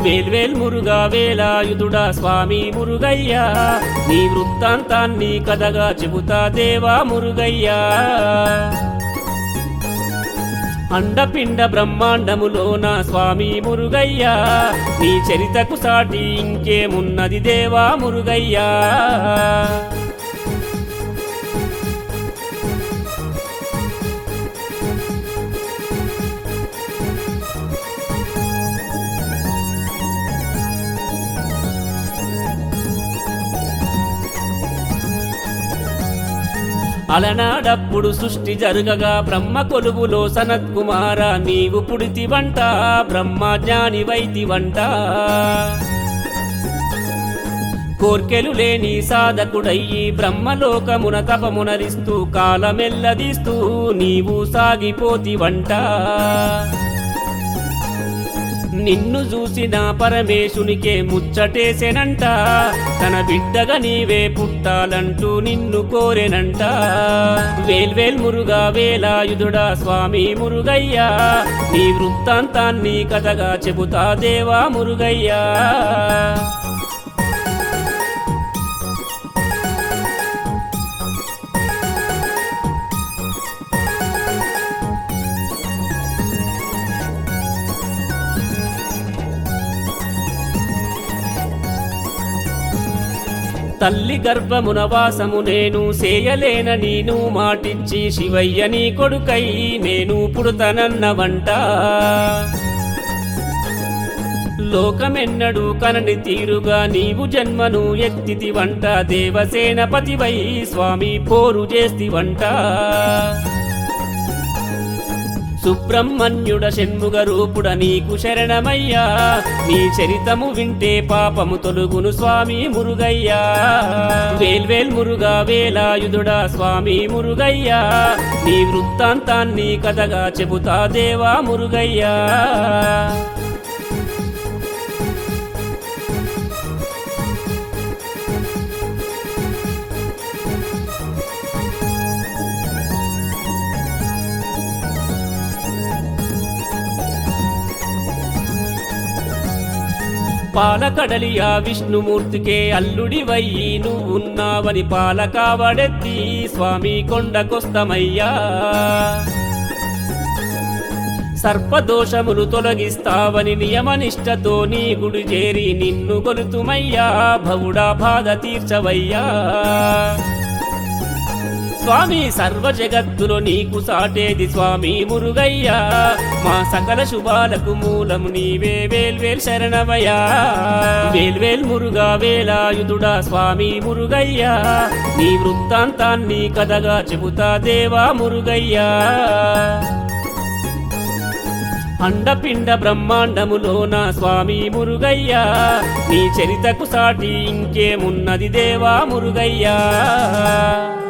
వేల్వేల్ మురుగా వేలాయుధుడా స్వామి మురుగయ్యా నీ వృత్తాంతాన్ని కథగా చెబుతా దేవా మురుగయ్యా అండపిండ బ్రహ్మాండములోన స్వామి మురుగయ్యా నీ చరితకు సాటి ఇంకేమున్నది దేవా మురుగయ్యా అలనాడప్పుడు సృష్టి జరగగా బ్రహ్మ కొలువులో సనత్ కుమార నీవు పుడితివంట బ్రహ్మ జ్ఞాని వైతివంట కోర్కెలు లేని సాధకుడయ్యి బ్రహ్మలోకమున తపమునరిస్తూ కాలమెల్లదీస్తూ నీవు సాగిపోతివంట నిన్ను చూసిన పరమేశునికే ముచ్చటేసెనంట తన బిడ్డగా నీవే పుట్టాలంటూ నిన్ను కోరెనంట వేల్వేల్ మురుగా వేలాయుధుడా స్వామి మురుగయ్యా నీ వృత్తాంతాన్ని కథగా చెబుతా దేవా మురుగయ్యా తల్లి గర్భమున వాసము నేను సేయలేన నీను మాటిచ్చి శివయ్య నీ కొడుకై నేను పుడతనన్నవంట లోకమెన్నడు కనని తీరుగా నీవు జన్మను ఎత్తితివంట దేవసేనపతివై స్వామి పోరు చేస్తివంట సుబ్రహ్మణ్యుడ షణ్ముగ రూపుడ నీకు శరణమయ్యా నీ చరితము వింటే పాపము తొలుగును స్వామి మురుగయ్యా వేల్వేల్ మురుగా వేలాయుధుడా స్వామి మురుగయ్యా నీ వృత్తాంతాన్ని కథగా చెబుతా దేవా మురుగయ్యా పాలకడలియా విష్ణుమూర్తికే అల్లుడివయ్యి నువ్వున్నావని పాలకావడెత్తి స్వామి కొండకొస్తమయ్యా సర్పదోషములు తొలగిస్తావని నియమనిష్టతో నీ గుడి చేరి నిన్ను కొలుతుమయ్యా భవుడా బాధ తీర్చవయ్యా స్వామి సర్వ జగత్తులో నీకు సాటేది స్వామి మురుగయ్యా మా సకల శుభాలకు మూలము నీవే వేల్వేల్ శరణమయ్యా వేల్వేల్ మురుగా వేలాయుధుడా స్వామి మురుగయ్యా నీ వృత్తాంతాన్ని కథగా చెబుతా దేవా మురుగయ్యా అండపిండ బ్రహ్మాండములోన స్వామి మురుగయ్యా నీ చరితకు సాటి ఇంకేమున్నది దేవా మురుగయ్యా